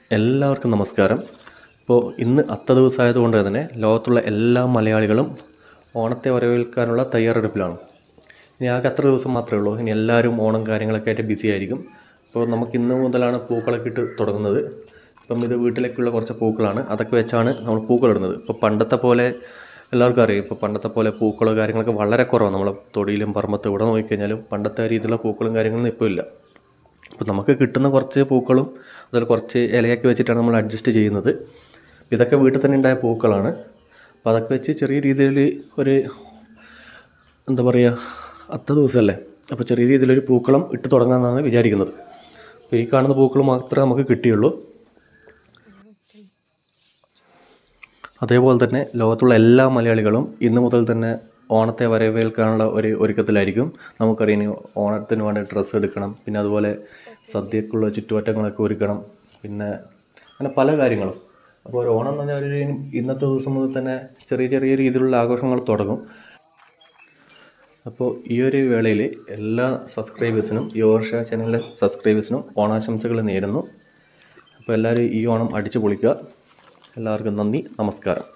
എല്ലാവർക്കും നമസ്കാരം ഇപ്പോൾ ഇന്ന് അത്ത ദിവസമായതുകൊണ്ട് തന്നെ ലോകത്തുള്ള എല്ലാ മലയാളികളും ഓണത്തെ വരവേൽക്കാനുള്ള തയ്യാറെടുപ്പിലാണ് ഇനി ആകെ അത്ര ദിവസം മാത്രമേ ഉള്ളൂ ഇനി എല്ലാവരും ഓണം കാര്യങ്ങളൊക്കെ ആയിട്ട് ബിസി ആയിരിക്കും അപ്പോൾ നമുക്ക് ഇന്ന് മുതലാണ് പൂക്കളൊക്കെ ഇട്ട് തുടങ്ങുന്നത് ഇപ്പം ഇത് വീട്ടിലേക്കുള്ള കുറച്ച് പൂക്കളാണ് അതൊക്കെ വെച്ചാണ് നമ്മൾ പൂക്കളിടുന്നത് ഇപ്പോൾ പണ്ടത്തെ പോലെ എല്ലാവർക്കും അറിയാം ഇപ്പോൾ പണ്ടത്തെ പോലെ പൂക്കളോ കാര്യങ്ങളൊക്കെ വളരെ കുറവാണ് നമ്മളെ തൊടിയിലും പറമ്പത്ത് ഇവിടെ നോക്കിക്കഴിഞ്ഞാലും പണ്ടത്തെ രീതിയിലുള്ള പൂക്കളും കാര്യങ്ങളൊന്നും ഇപ്പോൾ ഇല്ല അപ്പോൾ നമുക്ക് കിട്ടുന്ന കുറച്ച് പൂക്കളും അതുപോലെ കുറച്ച് ഇലയൊക്കെ വെച്ചിട്ടാണ് നമ്മൾ അഡ്ജസ്റ്റ് ചെയ്യുന്നത് ഇതൊക്കെ വീട്ടിൽ തന്നെ ഉണ്ടായ പൂക്കളാണ് അപ്പോൾ അതൊക്കെ വെച്ച് ചെറിയ രീതിയിൽ ഒരു എന്താ പറയുക അത്ത ദിവസമല്ലേ അപ്പോൾ ചെറിയ രീതിയിലൊരു പൂക്കളം ഇട്ട് തുടങ്ങാമെന്നാണ് വിചാരിക്കുന്നത് അപ്പോൾ ഈ കാണുന്ന പൂക്കൾ മാത്രമേ നമുക്ക് കിട്ടിയുള്ളൂ അതേപോലെ തന്നെ ലോകത്തുള്ള എല്ലാ മലയാളികളും ഇന്ന് മുതൽ തന്നെ ഓണത്തെ വരവേൽക്കാനുള്ള ഒരു ഒരുക്കത്തിലായിരിക്കും നമുക്കറിയാം ഇനി ഓണത്തിന് വേണ്ടി ഡ്രസ്സ് എടുക്കണം പിന്നെ അതുപോലെ സദ്യക്കുള്ള ചുറ്റുവട്ടങ്ങളൊക്കെ ഒരുക്കണം പിന്നെ അങ്ങനെ പല കാര്യങ്ങളും അപ്പോൾ ഒരു ഓണം എന്ന് പറഞ്ഞാൽ ഒരു ഇന്നത്തെ ദിവസം മുതൽ തന്നെ ചെറിയ ചെറിയ രീതിയിലുള്ള ആഘോഷങ്ങൾ തുടങ്ങും അപ്പോൾ ഈ ഒരു വേളയിൽ എല്ലാ സബ്സ്ക്രൈബേഴ്സിനും ഈ ഓർഷ ചാനലിലെ സബ്സ്ക്രൈബേഴ്സിനും ഓണാശംസകൾ നേരുന്നു അപ്പോൾ എല്ലാവരും ഈ ഓണം അടിച്ചു പൊളിക്കുക എല്ലാവർക്കും നന്ദി നമസ്കാരം